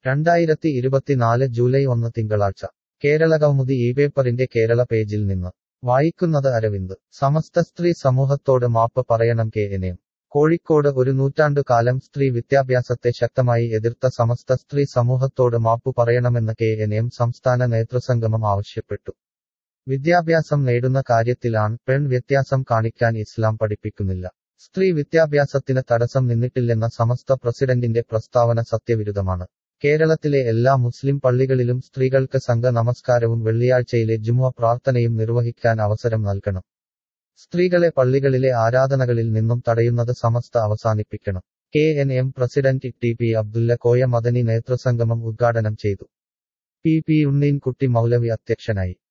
രണ്ടായിരത്തി ഇരുപത്തിനാല് ജൂലൈ ഒന്ന് തിങ്കളാഴ്ച കേരളകൗമുദി ഈ പേപ്പറിന്റെ കേരള പേജിൽ നിന്ന് വായിക്കുന്നത് അരവിന്ദ് സമസ്ത സ്ത്രീ സമൂഹത്തോട് മാപ്പ് പറയണം കെ എനേം കോഴിക്കോട് ഒരു നൂറ്റാണ്ടു കാലം സ്ത്രീ വിദ്യാഭ്യാസത്തെ ശക്തമായി എതിർത്ത സമസ്ത സ്ത്രീ സമൂഹത്തോട് മാപ്പു പറയണമെന്ന് കെ എനേം സംസ്ഥാന നേതൃസംഗമം ആവശ്യപ്പെട്ടു വിദ്യാഭ്യാസം നേടുന്ന കാര്യത്തിൽ ആൺ പെൺ വ്യത്യാസം കാണിക്കാൻ ഇസ്ലാം പഠിപ്പിക്കുന്നില്ല സ്ത്രീ വിദ്യാഭ്യാസത്തിന് തടസ്സം നിന്നിട്ടില്ലെന്ന സമസ്ത പ്രസിഡന്റിന്റെ പ്രസ്താവന സത്യവിരുദ്ധമാണ് കേരളത്തിലെ എല്ലാ മുസ്ലിം പള്ളികളിലും സ്ത്രീകൾക്ക് സംഘ നമസ്കാരവും വെള്ളിയാഴ്ചയിലെ ജുമുഅ പ്രാർത്ഥനയും നിർവഹിക്കാൻ അവസരം നൽകണം സ്ത്രീകളെ പള്ളികളിലെ ആരാധനകളിൽ നിന്നും തടയുന്നത് സമസ്ത അവസാനിപ്പിക്കണം K N M president T P Abdulla Koya Madani നേതൃസംഗമം ഉദ്ഘാടനം ചെയ്തു പി പി ഉണ്ണീൻകുട്ടി മൗലവി അധ്യക്ഷനായി